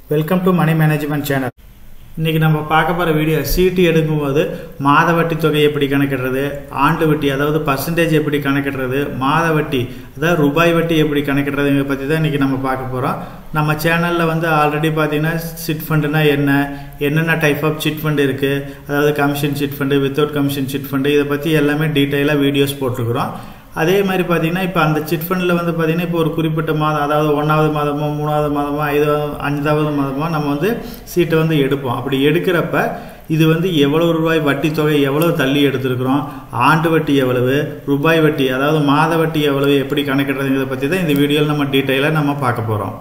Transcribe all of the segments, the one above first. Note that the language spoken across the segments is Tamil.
welcome to money management channel இன்றைக்கி நம்ம பார்க்க போகிற வீடியோ சீட்டு எடுக்கும்போது மாத வட்டி தொகை எப்படி கணக்கிடுறது ஆண்டு வட்டி அதாவது பர்சன்டேஜ் எப்படி கணக்கிடுறது மாத வட்டி அதாவது ரூபாய் வட்டி எப்படி கணக்கிடுறதுங்க பற்றி தான் இன்றைக்கி நம்ம பார்க்க போகிறோம் நம்ம சேனலில் வந்து ஆல்ரெடி பார்த்தீங்கன்னா சிட் ஃபண்டுனா என்ன என்னென்ன டைப் ஆஃப் சிட் ஃபண்டு இருக்குது அதாவது commission chit fund without commission chit fund இதை பற்றி எல்லாமே டீட்டெயிலாக வீடியோஸ் போட்டிருக்கிறோம் அதே மாதிரி பார்த்தீங்கன்னா இப்போ அந்த சிட் ஃபண்டில் வந்து பார்த்தீங்கன்னா இப்போ ஒரு குறிப்பிட்ட மாதம் அதாவது ஒன்றாவது மாதமோ மூணாவது மாதமோ ஐதாவது அஞ்சாவது மாதமோ நம்ம வந்து சீட்டை வந்து எடுப்போம் அப்படி எடுக்கிறப்ப இது வந்து எவ்வளவு ரூபாய் வட்டி தொகை எவ்வளவு தள்ளி எடுத்திருக்கிறோம் ஆண்டு வட்டி எவ்வளவு ரூபாய் வட்டி அதாவது மாத வட்டி எவ்வளவு எப்படி கணக்கிடுறதுங்கிறத பற்றி தான் இந்த வீடியோவில் நம்ம டீட்டெயிலாக நம்ம பார்க்க போகிறோம்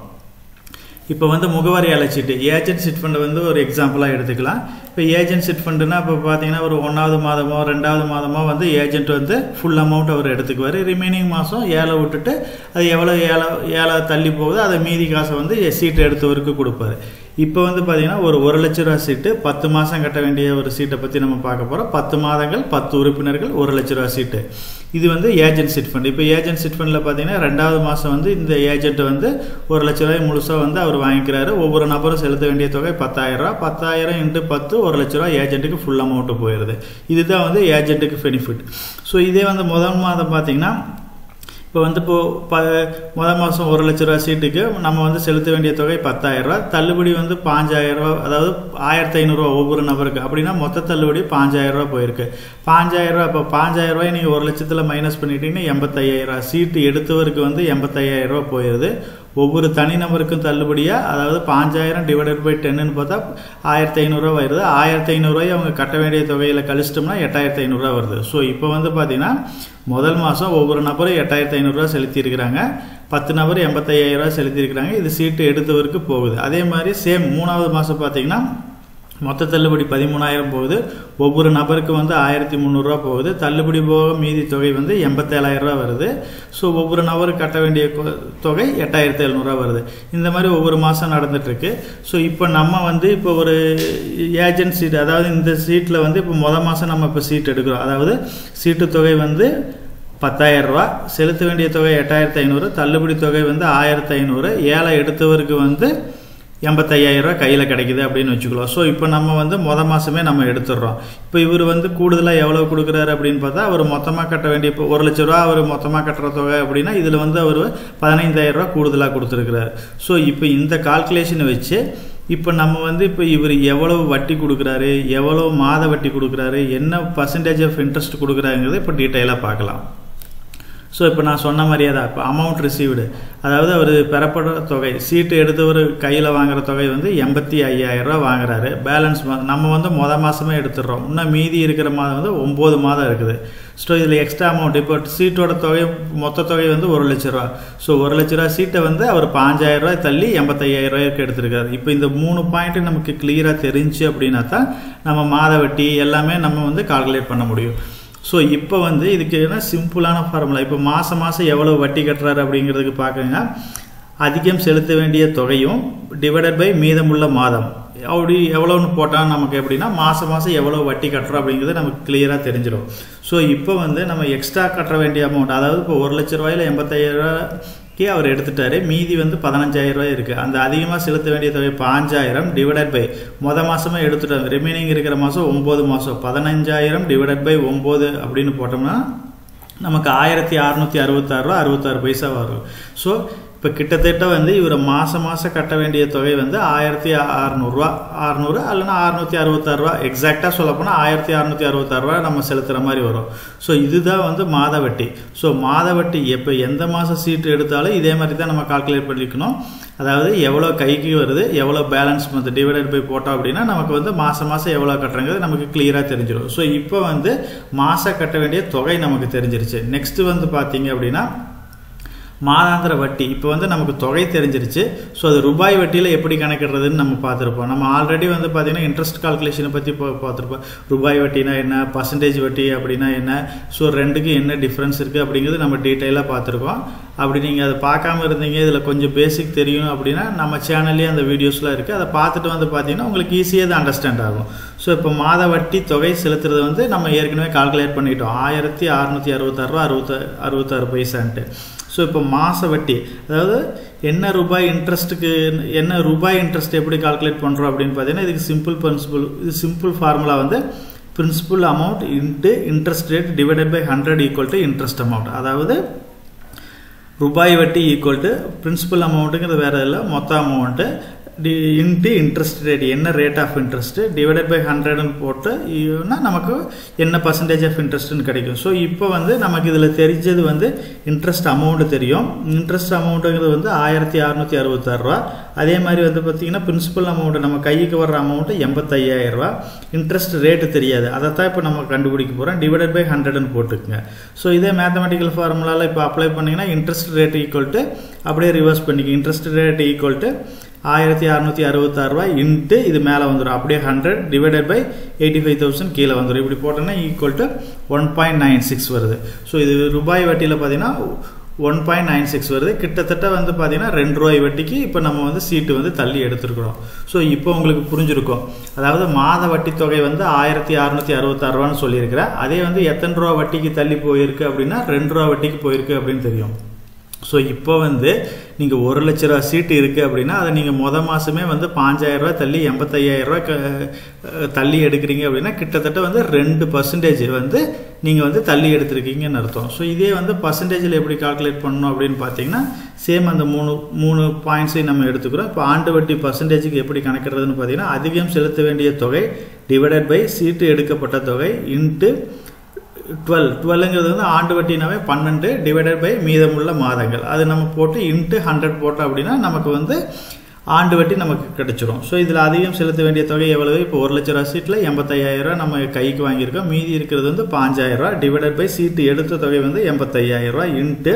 இப்போ வந்து முகவரி அழைச்சிட்டு ஏஜென்ட் சிட் ஃபண்டு வந்து ஒரு எக்ஸாம்பிளாக எடுத்துக்கலாம் இப்போ ஏஜென்ட் சிட் ஃபண்டுனா இப்போ பார்த்தீங்கன்னா ஒரு ஒன்றாவது மாதமோ ரெண்டாவது மாதமோ வந்து ஏஜென்ட் வந்து ஃபுல் அமௌண்ட் அவர் எடுத்துக்குவார் ரிமைனிங் மாதம் ஏழை விட்டுட்டு அது எவ்வளோ ஏழை ஏழை தள்ளி போகுதோ அதை மீதி காசை வந்து சீட்டு எடுத்தவருக்கு கொடுப்பாரு இப்போ வந்து பார்த்தீங்கன்னா ஒரு ஒரு லட்ச ரூபா சீட்டு பத்து மாதம் கட்ட வேண்டிய ஒரு சீட்டை பற்றி நம்ம பார்க்க போகிறோம் பத்து மாதங்கள் பத்து உறுப்பினர்கள் ஒரு லட்ச ரூபா சீட்டு இது வந்து ஏஜென்ட் சிட் ஃபண்ட் இப்போ ஏஜென்ட் சிட் ஃபண்டில் பார்த்தீங்கன்னா ரெண்டாவது மாதம் வந்து இந்த ஏஜென்ட் வந்து ஒரு லட்ச ரூபாய் முழுசாக வந்து அவர் வாங்கிக்கிறாரு ஒவ்வொரு நபரும் செலுத்த வேண்டிய தொகை பத்தாயிரம் ரூபா பத்தாயிரம் இன்ட்டு பத்து ஒரு லட்ச ரூபா ஏஜென்ட்டுக்கு ஃபுல் அமௌண்ட்டு போயிடுது இதுதான் வந்து ஏஜென்ட்டுக்கு பெனிஃபிட் ஸோ இதே வந்து முதல் மாதம் பார்த்தீங்கன்னா இப்போ வந்து இப்போ ப முதல் மாதம் ஒரு லட்ச ரூபா சீட்டுக்கு நம்ம வந்து செலுத்த வேண்டிய தொகை பத்தாயிரம் ரூபா தள்ளுபடி வந்து பாஞ்சாயிரம் ரூபா அதாவது ஆயிரத்தி ஐநூறுரூவா ஒவ்வொரு நபருக்கு அப்படின்னா மொத்த தள்ளுபடி பாஞ்சாயிரம் ரூபா போயிருக்கு பாஞ்சாயிரம் ரூபா இப்போ பாஞ்சாயிரம் ரூபாய் நீங்கள் ஒரு லட்சத்தில் மைனஸ் பண்ணிட்டீங்கன்னா எண்பத்தையாயிரம் ரூபா சீட்டு எடுத்தவருக்கு வந்து எண்பத்தையாயிரம் ரூபா போயிடுது ஒவ்வொரு தனிநபருக்கும் தள்ளுபடியாக அதாவது பாஞ்சாயிரம் டிவைடட் பை டென்னு பார்த்தா ஆயிரத்தி ஐநூறுரூவா வருது ஆயிரத்தி ஐநூறுரூவாய் அவங்க கட்ட வேண்டிய தொகையில் கழிச்சிட்டோம்னா எட்டாயிரத்தி ஐநூறுரூவா வருது ஸோ இப்போ வந்து பார்த்தீங்கன்னா முதல் மாதம் ஒவ்வொரு நபரும் எட்டாயிரத்தி ஐநூறுரூவா செலுத்தியிருக்கிறாங்க பத்து நபர் எண்பத்தையாயிரரூவா செலுத்தியிருக்கிறாங்க இது சீட்டு எடுத்தவருக்கு போகுது அதே மாதிரி சேம் மூணாவது மாதம் பார்த்தீங்கன்னா மொத்த தள்ளுபடி பதிமூணாயிரம் போகுது ஒவ்வொரு நபருக்கு வந்து ஆயிரத்தி முந்நூறுரூவா போகுது தள்ளுபடி போக மீதி தொகை வந்து எண்பத்தேழாயிரம் ரூபா வருது ஸோ ஒவ்வொரு நபருக்கு கட்ட வேண்டிய தொகை எட்டாயிரத்தி எழுநூறுவா வருது இந்த மாதிரி ஒவ்வொரு மாதம் நடந்துட்டுருக்கு ஸோ இப்போ நம்ம வந்து இப்போ ஒரு ஏஜென்ட் சீட் அதாவது இந்த சீட்டில் வந்து இப்போ மொதல் மாதம் நம்ம இப்போ சீட் எடுக்கிறோம் அதாவது சீட்டு தொகை வந்து பத்தாயிரம் ரூபா செலுத்த வேண்டிய தொகை எட்டாயிரத்தி ஐநூறு தள்ளுபடி தொகை வந்து ஆயிரத்தி ஐநூறு ஏழை எடுத்தவருக்கு வந்து எண்பத்தையாயிரரூவா கையில் கிடைக்குது அப்படின்னு வச்சுக்கலாம் ஸோ இப்போ நம்ம வந்து மொத மாதமே நம்ம எடுத்துடுறோம் இப்போ இவர் வந்து கூடுதலாக எவ்வளோ கொடுக்குறாரு அப்படின்னு பார்த்தா அவர் மொத்தமாக கட்ட வேண்டிய இப்போ ஒரு லட்ச ரூபா அவர் மொத்தமாக கட்டுற தொகை அப்படின்னா இதில் வந்து அவர் பதினைந்தாயிரரூவா கூடுதலாக கொடுத்துருக்குறாரு ஸோ இப்போ இந்த கால்குலேஷனை வச்சு இப்போ நம்ம வந்து இப்போ இவர் எவ்வளவு வட்டி கொடுக்குறாரு எவ்வளோ மாத வட்டி கொடுக்குறாரு என்ன பர்சன்டேஜ் ஆஃப் இன்ட்ரெஸ்ட் கொடுக்குறாங்கிறத இப்போ டீட்டெயிலாக பார்க்கலாம் ஸோ இப்போ நான் சொன்ன மாதிரியே தான் இப்போ அமௌண்ட் ரிசீவ்டு அதாவது அவர் பெறப்படுற தொகை சீட்டு எடுத்தவர் கையில் வாங்குற தொகை வந்து எண்பத்தி ஐயாயிரரூவா வாங்குறாரு பேலன்ஸ் நம்ம வந்து மொதல் மாதமே எடுத்துடுறோம் இன்னும் மீதி இருக்கிற மாதம் வந்து ஒம்பது மாதம் இருக்குது ஸோ இதில் எக்ஸ்ட்ரா அமௌண்ட் இப்போ சீட்டோட தொகை மொத்த தொகை வந்து ஒரு லட்ச ரூபா ஸோ ஒரு லட்ச ரூபா சீட்டை வந்து அவர் பாஞ்சாயிரம் ரூபாய் தள்ளி எண்பத்தையாயிரம் ரூபாய்க்கு எடுத்திருக்காரு இப்போ இந்த மூணு பாயிண்ட் நமக்கு கிளியராக தெரிஞ்சு அப்படின்னா தான் நம்ம மாத வட்டி எல்லாமே நம்ம வந்து கால்குலேட் பண்ண முடியும் ஸோ இப்போ வந்து இதுக்கு என்ன சிம்பிளான ஃபார்முலா இப்போ மாதம் மாதம் எவ்வளோ வட்டி கட்டுறாரு அப்படிங்கிறதுக்கு பார்க்குங்க அதிகம் செலுத்த வேண்டிய தொகையும் டிவைடட் பை மீதமுள்ள மாதம் அப்படி எவ்வளோன்னு போட்டால் நமக்கு எப்படின்னா மாதம் மாதம் எவ்வளோ வட்டி கட்டுறோம் அப்படிங்கிறது நமக்கு கிளியராக தெரிஞ்சிடும் ஸோ இப்போ வந்து நம்ம எக்ஸ்ட்ரா கட்ட வேண்டிய அமௌண்ட் அதாவது இப்போ ஒரு லட்ச ரூபாயில் எண்பத்தாயிரம் ரூபாய்க்கு அவர் எடுத்துட்டாரு மீதி வந்து பதினஞ்சாயிரம் ரூபாய் இருக்குது அந்த அதிகமாக செலுத்த வேண்டிய தொகை பாஞ்சாயிரம் டிவைடட் பை மொதல் மாதமே எடுத்துட்டாங்க ரிமைனிங் இருக்கிற மாதம் ஒம்பது மாதம் பதினஞ்சாயிரம் டிவைடட் பை ஒம்பது அப்படின்னு போட்டோம்னா நமக்கு ஆயிரத்தி அறநூற்றி அறுபத்தாறு ரூபா அறுபத்தாறு பைசா வரும் ஸோ இப்போ கிட்டத்தட்ட வந்து இவர் மாதம் மாதம் கட்ட வேண்டிய தொகை வந்து ஆயிரத்தி அறநூறுவா அறநூறு இல்லைனா அறுநூற்றி அறுபத்தாறுரூவா எக்ஸாக்டாக சொல்லப்போனால் ஆயிரத்தி அறநூற்றி அறுபத்தாறுரூவா நம்ம செலுத்துகிற மாதிரி வரும் ஸோ இதுதான் வந்து மாத வட்டி ஸோ மாத வட்டி எப்போ எந்த மாதம் சீட்டு எடுத்தாலும் இதே மாதிரி தான் நம்ம கால்குலேட் பண்ணிக்கணும் அதாவது எவ்வளோ கைக்கு வருது எவ்வளோ பேலன்ஸ் வந்து டிவைடட் பை போட்டோம் அப்படின்னா நமக்கு வந்து மாதம் மாதம் எவ்வளோ கட்டுறங்கிறது நமக்கு கிளியராக தெரிஞ்சிடும் ஸோ இப்போ வந்து மாதம் கட்ட வேண்டிய தொகை நமக்கு தெரிஞ்சிருச்சு நெக்ஸ்ட்டு வந்து பார்த்தீங்க அப்படின்னா மாதாந்திர வட்டி இப்போ வந்து நமக்கு தொகை தெரிஞ்சிருச்சு ஸோ அது ரூபாய் வட்டியில் எப்படி கணக்கிடுறதுன்னு நம்ம பார்த்துருப்போம் நம்ம ஆல்ரெடி வந்து பார்த்தீங்கன்னா இன்ட்ரெஸ்ட் கால்குலேஷனை பற்றி பார்த்துருப்போம் ரூபாய் வட்டினா என்ன பர்சன்டேஜ் வட்டி அப்படின்னா என்ன ஸோ ரெண்டுக்கும் என்ன டிஃப்ரென்ஸ் இருக்குது அப்படிங்கிறது நம்ம டீட்டெயிலாக பார்த்துருக்கோம் அப்படி நீங்கள் அதை பார்க்காம இருந்தீங்க இதில் கொஞ்சம் பேசிக் தெரியும் அப்படின்னா நம்ம சேனல்லேயே அந்த வீடியோஸ்லாம் இருக்குது அதை பார்த்துட்டு வந்து பார்த்தீங்கன்னா உங்களுக்கு ஈஸியாக தான் அண்டர்ஸ்டாண்ட் ஆகும் ஸோ இப்போ மாத வட்டி தொகை செலுத்துறது வந்து நம்ம ஏற்கனவே கால்குலேட் பண்ணிட்டோம் ஆயிரத்தி அறநூற்றி அறுபத்தாறு ரூபா அறுபத்த அறுபத்தாறு பைசான்ட்டு ஸோ ஸோ இப்போ மாத வட்டி அதாவது என்ன ரூபாய் இன்ட்ரெஸ்ட்டுக்கு என்ன ரூபாய் இன்ட்ரெஸ்ட் எப்படி கால்குலேட் பண்ணுறோம் அப்படின்னு பார்த்தீங்கன்னா இதுக்கு சிம்பிள் பிரின்சிபல் இது சிம்பிள் ஃபார்முலா வந்து principal amount into interest rate divided by hundred equal to interest amount அதாவது ரூபாய் வட்டி ஈக்குவல் டு பிரின்சிபல் அமௌண்ட்டுங்கிறது வேறு இல்லை மொத்த அமௌண்ட்டு டி இன்ட்டு இன்ட்ரெஸ்ட் ரேட் என்ன rate of interest divided by ஹண்ட்ரட்னு போட்டு இதுனா நமக்கு என்ன பர்சன்டேஜ் ஆஃப் இன்ட்ரெஸ்ட்னு கிடைக்கும் ஸோ இப்போ வந்து நமக்கு இதில் தெரிஞ்சது வந்து இன்ட்ரெஸ்ட் அமௌண்ட்டு தெரியும் இன்ட்ரெஸ்ட் அமௌண்ட்டுங்கிறது வந்து ஆயிரத்தி அறநூற்றி அறுபத்தாறு ரூபா அதே மாதிரி வந்து பார்த்திங்கன்னா பிரின்சிபல் அமௌண்ட்டு நம்ம கைக்கு வர்ற அமௌண்ட்டு எண்பத்தையாயிரம் ரூபா இன்ட்ரெஸ்ட் ரேட்டு தெரியாது அதை தான் இப்போ நம்ம கண்டுபிடிக்க போகிறோம் டிவைடட் பை ஹண்ட்ரட்னு போட்டுக்குங்க ஸோ இதே மேத்தமெட்டிக்கல் ஃபார்முலாவில் இப்போ அப்ளை பண்ணிங்கன்னா இன்ட்ரெஸ்ட் ரேட் ஈக்குவல் டு அப்படியே ரிவர்ஸ் பண்ணிக்க இன்ட்ரெஸ்ட் ரேட் ஈக்குவல் டு ஆயிரத்தி அறநூற்றி அறுபத்தாறு ரூபாய் இன்ட்டு இது மேலே வந்துடும் அப்படியே hundred divided by eighty five thousand கீழே வந்துடும் இப்படி போட்டோன்னா equal to one point nine six வருது ஸோ இது ரூபாய் வட்டியில் பார்த்தீங்கன்னா ஒன் பாயிண்ட் நைன் சிக்ஸ் வருது கிட்டத்தட்ட வந்து பார்த்தீங்கன்னா ரெண்டு ரூபாய் வட்டிக்கு இப்போ நம்ம வந்து சீட்டு வந்து தள்ளி எடுத்துருக்குறோம் ஸோ இப்போ உங்களுக்கு புரிஞ்சிருக்கும் அதாவது மாத வட்டி தொகை வந்து ஆயிரத்தி அறநூற்றி அறுபத்தாறு ரூபான்னு சொல்லியிருக்கிறேன் அதே வந்து எத்தனை ரூபா வட்டிக்கு தள்ளி போயிருக்கு அப்படின்னா ரெண்டு ரூபா வட்டிக்கு போயிருக்கு அப்படின்னு தெரியும் ஸோ இப்போ வந்து நீங்கள் ஒரு லட்ச ரூபா சீட்டு இருக்குது அப்படின்னா அதை நீங்கள் மொதல் மாதமே வந்து பாஞ்சாயிரரூவா தள்ளி எண்பத்தையாயிரரூவா க தள்ளி எடுக்கிறீங்க அப்படின்னா கிட்டத்தட்ட வந்து ரெண்டு பர்சன்டேஜ் வந்து நீங்கள் வந்து தள்ளி எடுத்திருக்கீங்கன்னு அர்த்தம் ஸோ இதே வந்து பர்சன்டேஜில் எப்படி கால்குலேட் பண்ணணும் அப்படின்னு பார்த்தீங்கன்னா சேம் அந்த மூணு மூணு பாயிண்ட்ஸையும் நம்ம எடுத்துக்கிறோம் இப்போ ஆண்டு வட்டி பர்சன்டேஜுக்கு எப்படி கணக்கிடுறதுன்னு பார்த்தீங்கன்னா அதிகம் செலுத்த வேண்டிய தொகை டிவைடட் பை சீட்டு எடுக்கப்பட்ட தொகை இன்ட்டு டுவெல் டுவெல்லுங்கிறது வந்து ஆண்டு வட்டினாவே பன்னெண்டு டிவைடட் பை மீதமுள்ள மாதங்கள் அது நம்ம போட்டு இன்ட்டு ஹண்ட்ரட் போட்டோம் அப்படின்னா நமக்கு வந்து ஆண்டு வட்டி நமக்கு கிடைச்சிரும் ஸோ இதில் அதிகம் செலுத்த வேண்டிய தொகை எவ்வளவு இப்போ ஒரு லட்ச ரூபா சீட்டில் எண்பத்தையாயிரம் நம்ம கைக்கு வாங்கியிருக்கோம் மீதி இருக்கிறது வந்து பாஞ்சாயிரரூவா டிவைடட் பை சீட்டு எடுத்த தொகை வந்து எண்பத்தையாயிரரூவா இன்ட்டு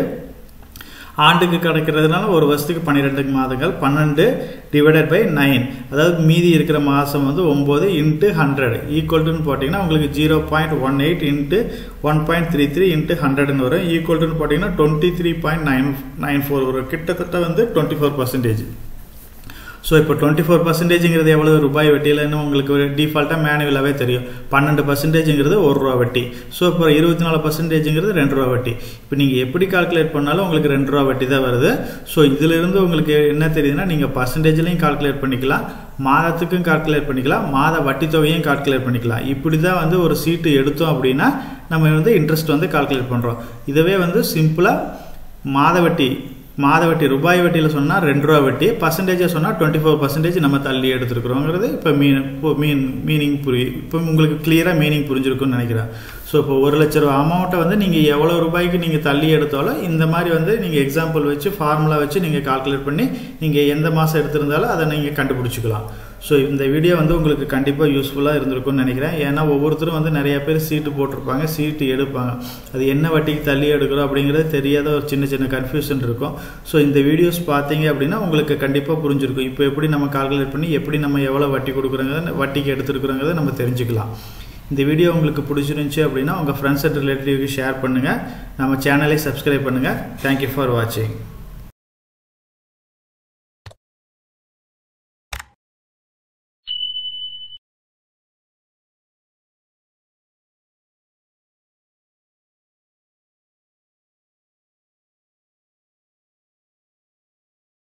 ஆண்டுக்கு கிடைக்கிறதுனால ஒரு வருஷத்துக்கு பன்னிரெண்டு மாதங்கள் பன்னெண்டு டிவைடட் பை நைன் அதாவது மீதி இருக்கிற மாதம் வந்து ஒம்பது இன்ட்டு ஹண்ட்ரட் ஈக்குவல்ட்டுன்னு போட்டிங்கன்னா உங்களுக்கு zero point one eight into one point three three into ஹண்ட்ரட்னு வரும் ஈக்குவல்ட்டுன்னு போட்டிங்கன்னா twenty three point nine nine four வரும் கிட்டத்தட்ட வந்து டுவெண்ட்டி ஃபோர் பர்சன்டேஜ் ஸோ இப்போ டுவெண்ட்டி ஃபோர் பர்சன்டேஜுங்கிறது எவ்வளோ ரூபாய் வட்டியிலன்னு உங்களுக்கு டிஃபால்ட்டாக மேனுவலாகவே தெரியும் பன்னெண்டு பர்சன்டேஜுங்கிறது ஒரு ரூபா வட்டி ஸோ இப்போ இருபத்தி நாலு பர்சன்டேஜுங்கிறது ரெண்டு ரூபா வட்டி இப்போ நீங்கள் எப்படி கால்குலேட் பண்ணாலும் உங்களுக்கு ரெண்டு ரூபா வட்டி தான் வருது ஸோ இதிலிருந்து உங்களுக்கு என்ன தெரியுதுன்னா நீங்கள் பர்சன்டேஜ்லையும் கால்குலேட் பண்ணிக்கலாம் மாதத்துக்கும் கால்குலேட் பண்ணிக்கலாம் மாத வட்டி தொகையும் கால்குலேட் பண்ணிக்கலாம் இப்படி தான் வந்து ஒரு சீட்டு எடுத்தோம் அப்படின்னா நம்ம வந்து இன்ட்ரெஸ்ட் வந்து கால்குலேட் பண்ணுறோம் இதுவே வந்து சிம்பிளாக மாத வட்டி மாத வட்டி ரூபாய் வட்டியில் சொன்னால் ரெண்டு ரூபா வட்டி பர்சன்டேஜாக சொன்னால் டுவெண்ட்டி ஃபோர் பர்சன்டேஜ் நம்ம தள்ளி எடுத்துருக்குறோங்கிறது இப்போ மீன் இப்போ மீன் மீனிங் புரி இப்போ உங்களுக்கு கிளியராக மீனிங் புரிஞ்சிருக்குன்னு நினைக்கிறேன் ஸோ இப்போ ஒரு லட்ச ரூபா அமௌண்ட்டை வந்து நீங்கள் எவ்வளோ ரூபாய்க்கு நீங்கள் தள்ளி எடுத்தாலும் இந்த மாதிரி வந்து நீங்கள் எக்ஸாம்பிள் வச்சு ஃபார்முலா வச்சு நீங்கள் கால்குலேட் பண்ணி நீங்கள் எந்த மாதம் எடுத்திருந்தாலும் அதை நீங்கள் கண்டுபிடிச்சிக்கலாம் ஸோ இந்த வீடியோ வந்து உங்களுக்கு கண்டிப்பாக யூஸ்ஃபுல்லாக இருந்திருக்கும்னு நினைக்கிறேன் ஏன்னா ஒவ்வொருத்தரும் வந்து நிறைய பேர் சீட்டு போட்டிருப்பாங்க சீட்டு எடுப்பாங்க அது என்ன வட்டிக்கு தள்ளி எடுக்கிறோம் அப்படிங்கிறது தெரியாத ஒரு சின்ன சின்ன கன்ஃபியூஷன் இருக்கும் ஸோ இந்த வீடியோஸ் பார்த்தீங்க அப்படின்னா உங்களுக்கு கண்டிப்பாக புரிஞ்சிருக்கும் இப்போ எப்படி நம்ம கால்குலேட் பண்ணி எப்படி நம்ம எவ்வளோ வட்டி கொடுக்குறோங்கிறத வட்டிக்கு எடுத்துருக்குறோங்கிறத நம்ம தெரிஞ்சுக்கலாம் இந்த வீடியோ உங்களுக்கு பிடிச்சிருந்துச்சி அப்படின்னா உங்கள் ஃப்ரெண்ட்ஸ் அண்ட் ரிலேட்டிவ்க்கு ஷேர் பண்ணுங்கள் நம்ம சேனலை சப்ஸ்கிரைப் பண்ணுங்கள் தேங்க்யூ ஃபார் வாட்சிங்